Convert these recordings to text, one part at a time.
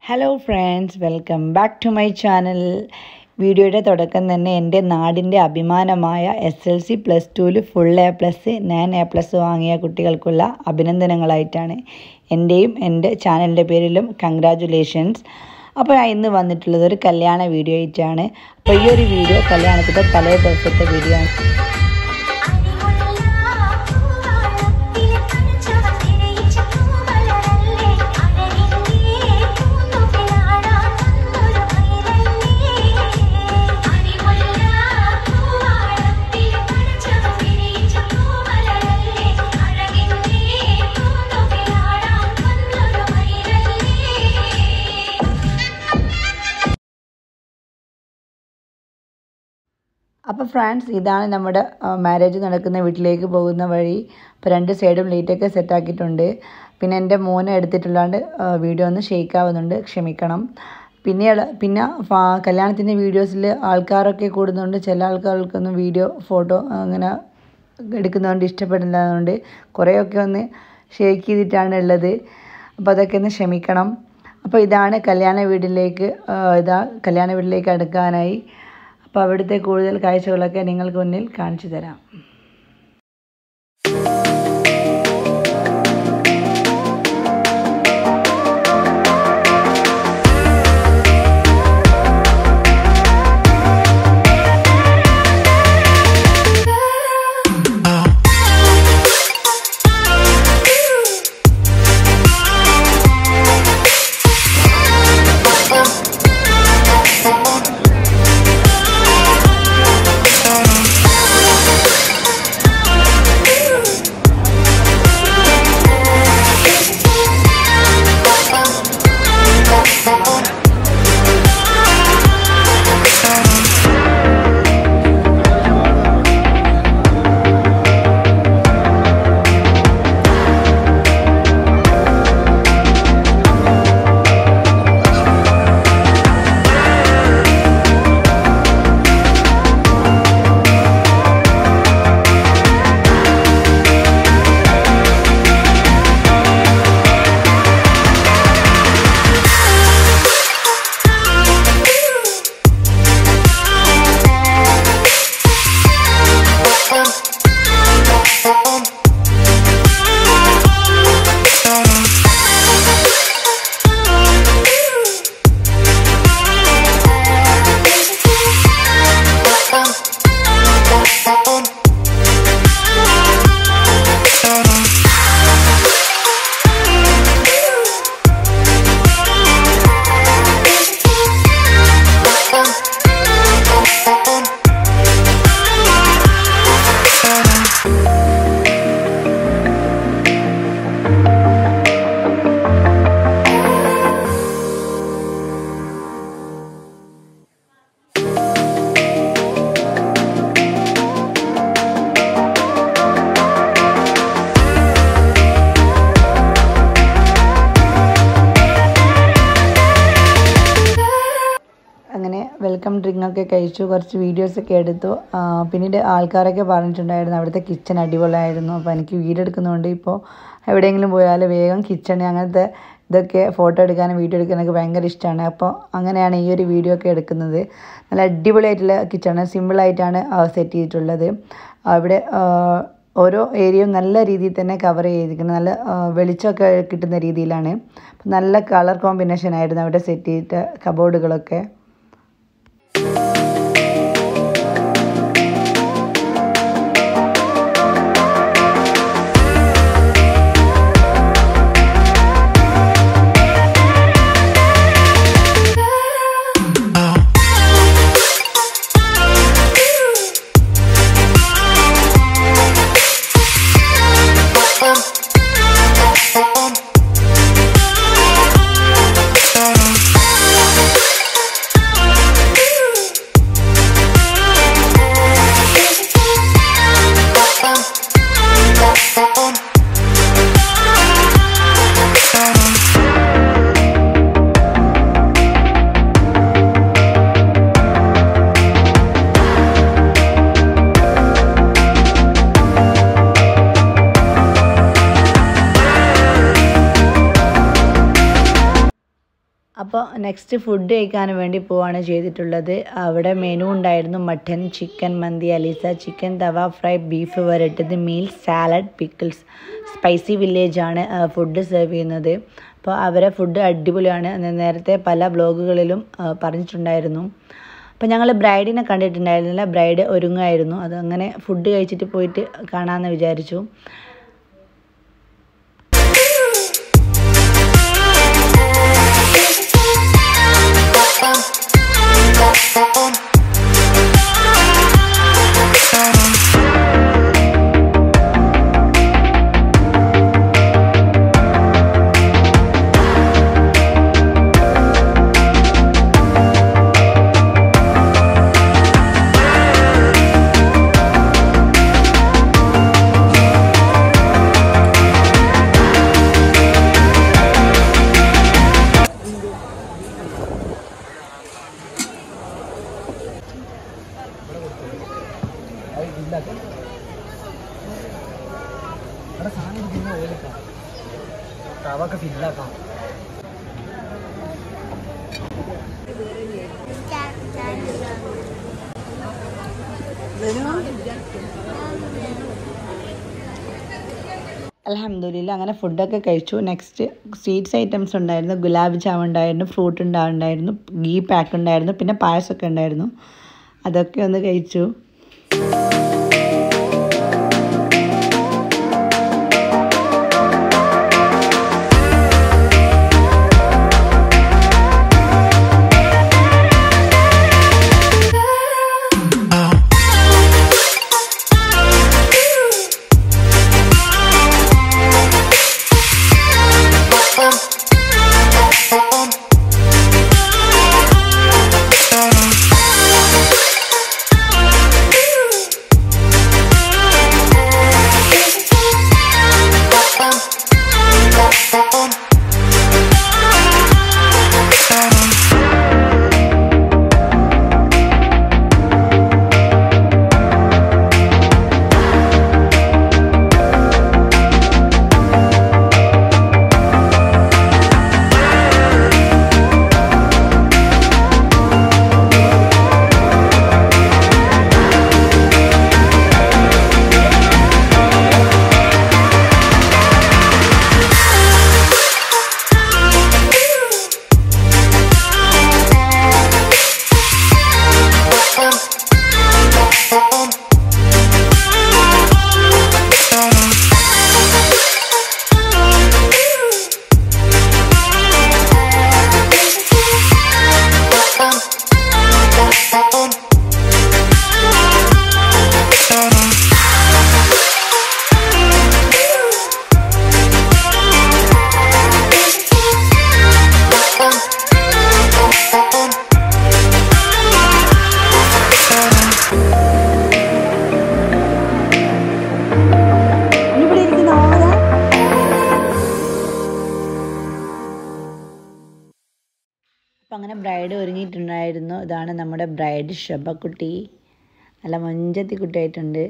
hello friends welcome back to my channel വീഡിയോയുടെ തുടക്കം തന്നെ എൻ്റെ നാടിൻ്റെ അഭിമാനമായ എസ് എൽ സി പ്ലസ് ടുവിൽ full A plus nine A plus വാങ്ങിയ കുട്ടികൾക്കുള്ള അഭിനന്ദനങ്ങളായിട്ടാണ് എൻ്റെയും എൻ്റെ ചാനലിൻ്റെ പേരിലും കൺഗ്രാജുലേഷൻസ് അപ്പോൾ ഞാൻ ഇന്ന് വന്നിട്ടുള്ളത് ഒരു കല്യാണ വീഡിയോ ആയിട്ടാണ് അപ്പോൾ ഈ ഒരു വീഡിയോ കല്യാണത്തിൻ്റെ തലേ ദിവസത്തെ വീഡിയോ ആണ് അപ്പോൾ ഫ്രാൻസ് ഇതാണ് നമ്മുടെ മാരേജ് നടക്കുന്ന വീട്ടിലേക്ക് പോകുന്ന വഴി ഇപ്പോൾ രണ്ട് സൈഡും ലൈറ്റൊക്കെ സെറ്റാക്കിയിട്ടുണ്ട് പിന്നെ എൻ്റെ മോനെ എടുത്തിട്ടുള്ളാണ്ട് വീഡിയോ ഒന്ന് ഷെയ്ക്ക് ആവുന്നുണ്ട് ക്ഷമിക്കണം പിന്നെ പിന്നെ കല്യാണത്തിൻ്റെ വീഡിയോസിൽ ആൾക്കാരൊക്കെ കൂടുന്നുണ്ട് ചില ആൾക്കാർക്കൊന്നും വീഡിയോ ഫോട്ടോ അങ്ങനെ എടുക്കുന്നതുകൊണ്ട് ഇഷ്ടപ്പെടുന്നതുകൊണ്ട് കുറേയൊക്കെ ഒന്ന് ഷെയ്ക്ക് ചെയ്തിട്ടാണ് ഉള്ളത് അപ്പോൾ അതൊക്കെ ഒന്ന് ക്ഷമിക്കണം അപ്പോൾ ഇതാണ് കല്യാണ വീട്ടിലേക്ക് ഇതാ കല്യാണ വീട്ടിലേക്ക് അടുക്കാനായി അപ്പോൾ അവിടുത്തെ കൂടുതൽ കാഴ്ചകളൊക്കെ നിങ്ങൾക്ക് മുന്നിൽ കാണിച്ചു തരാം അങ്ങനെ വെൽക്കം ഡ്രിങ്ക് ഒക്കെ കഴിച്ചു കുറച്ച് വീഡിയോസൊക്കെ എടുത്തു പിന്നീട് ആൾക്കാരൊക്കെ പറഞ്ഞിട്ടുണ്ടായിരുന്നു അവിടുത്തെ കിച്ചൺ അടിപൊളിയായിരുന്നു അപ്പോൾ എനിക്ക് വീഡിയോ എടുക്കുന്നതുകൊണ്ട് ഇപ്പോൾ എവിടെയെങ്കിലും പോയാൽ വേഗം കിച്ചൺ അങ്ങനത്തെ ഇതൊക്കെ ഫോട്ടോ എടുക്കാനും വീഡിയോ എടുക്കാനൊക്കെ ഭയങ്കര ഇഷ്ടമാണ് അപ്പോൾ അങ്ങനെയാണ് ഈ ഒരു വീഡിയോ ഒക്കെ എടുക്കുന്നത് നല്ല അടിപൊളിയായിട്ടുള്ള കിച്ചണ് സിമ്പിളായിട്ടാണ് സെറ്റ് ചെയ്തിട്ടുള്ളത് അവിടെ ഓരോ ഏരിയയും നല്ല രീതിയിൽ തന്നെ കവർ ചെയ്തിരിക്കുന്നത് നല്ല വെളിച്ചമൊക്കെ കിട്ടുന്ന രീതിയിലാണ് നല്ല കളർ കോമ്പിനേഷൻ ആയിരുന്നു അവിടെ സെറ്റ് ചെയ്തിട്ട് കബോർഡുകളൊക്കെ അപ്പോൾ നെക്സ്റ്റ് ഫുഡ് കഴിക്കാൻ വേണ്ടി പോവാണ് ചെയ്തിട്ടുള്ളത് അവിടെ മെനു ഉണ്ടായിരുന്നു മട്ടൻ ചിക്കൻ മന്തി അലീസ ചിക്കൻ തവ ഫ്രൈ ബീഫ് വരട്ടത് മീൽ സാലഡ് പിക്കിൾസ് സ്പൈസി വില്ലേജാണ് ഫുഡ് സെർവ് ചെയ്യുന്നത് അപ്പോൾ അവരെ ഫുഡ് അടിപൊളിയാണ് എന്ന് നേരത്തെ പല ബ്ലോഗുകളിലും പറഞ്ഞിട്ടുണ്ടായിരുന്നു അപ്പോൾ ഞങ്ങൾ ബ്രൈഡിനെ കണ്ടിട്ടുണ്ടായിരുന്നില്ല ബ്രൈഡ് ഒരുങ്ങായിരുന്നു അത് അങ്ങനെ ഫുഡ് കഴിച്ചിട്ട് പോയിട്ട് കാണാമെന്ന് വിചാരിച്ചു തവൊക്കെ ഫില്ലാക്കാം അലഹമ്മദില്ല അങ്ങനെ ഫുഡൊക്കെ കഴിച്ചു നെക്സ്റ്റ് സ്വീറ്റ്സ് ഐറ്റംസ് ഉണ്ടായിരുന്നു ഗുലാബ് ജാം ഉണ്ടായിരുന്നു ഫ്രൂട്ട് ഉണ്ടായിരുന്നു ഗീ പാക്ക് ഉണ്ടായിരുന്നു പിന്നെ പായസമൊക്കെ ഉണ്ടായിരുന്നു അതൊക്കെ ഒന്ന് കഴിച്ചു അപ്പം അങ്ങനെ ബ്രൈഡ് ഒരുങ്ങിയിട്ടുണ്ടായിരുന്നു ഇതാണ് നമ്മുടെ ബ്രൈഡ് ഷബക്കുട്ടി നല്ല മൊഞ്ചത്തി കുട്ടിയായിട്ടുണ്ട്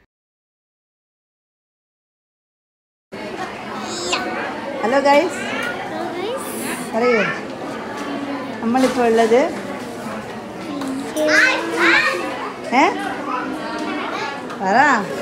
ഹലോ ഗൈസ് പറയൂ നമ്മളിപ്പോൾ ഉള്ളത് ഏ പറ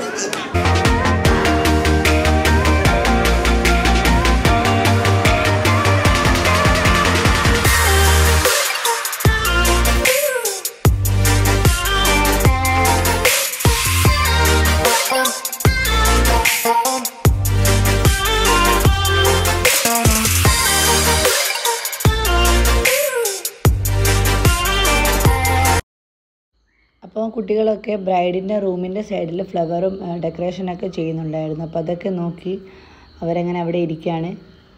അപ്പോൾ കുട്ടികളൊക്കെ ബ്രൈഡിൻ്റെ റൂമിൻ്റെ സൈഡിൽ ഫ്ലവറും ഡെക്കറേഷനൊക്കെ ചെയ്യുന്നുണ്ടായിരുന്നു അപ്പോൾ അതൊക്കെ നോക്കി അവരങ്ങനെ അവിടെ ഇരിക്കുകയാണ്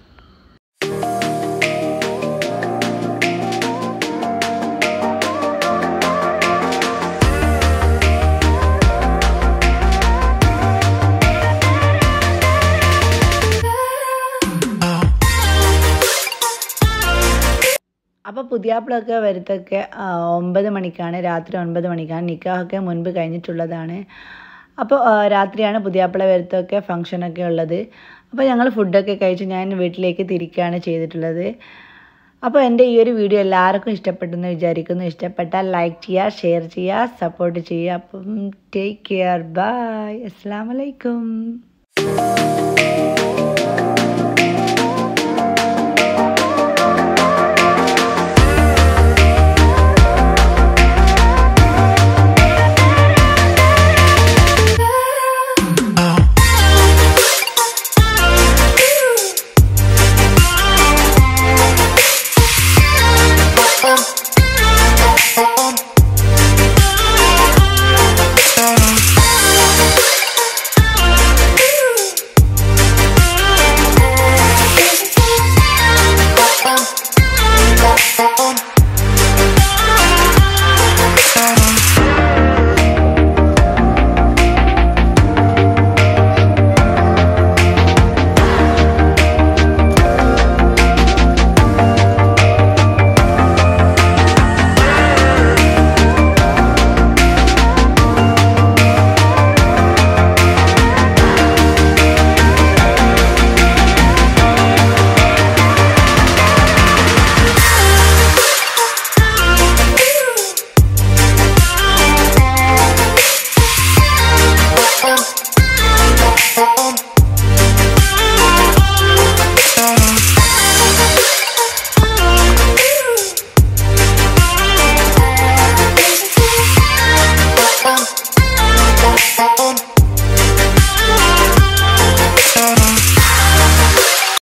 അപ്പോൾ പുതിയാപ്പിളൊക്കെ വരുത്തൊക്കെ ആ, ഒമ്പത് മണിക്കാണ് രാത്രി ഒൻപത് മണിക്കാണ് നിക്കാഹൊക്കെ മുൻപ് കഴിഞ്ഞിട്ടുള്ളതാണ് അപ്പോൾ ആ, രാത്രിയാണ് പുതിയാപ്പിള വരുത്തൊക്കെ ഫങ്ഷനൊക്കെ ഉള്ളത് അപ്പോൾ ഞങ്ങൾ ഫുഡൊക്കെ കഴിച്ച് ഞാൻ വീട്ടിലേക്ക് തിരിക്കുകയാണ് ചെയ്തിട്ടുള്ളത് അപ്പോൾ എൻ്റെ ഈ ഒരു വീഡിയോ എല്ലാവർക്കും ഇഷ്ടപ്പെട്ടെന്ന് വിചാരിക്കുന്നു ഇഷ്ടപ്പെട്ടാൽ ലൈക്ക് ചെയ്യുക ഷെയർ ചെയ്യുക സപ്പോർട്ട് ചെയ്യുക അപ്പം ടേക്ക് കെയർ ബൈ അസ്സാം വലൈക്കും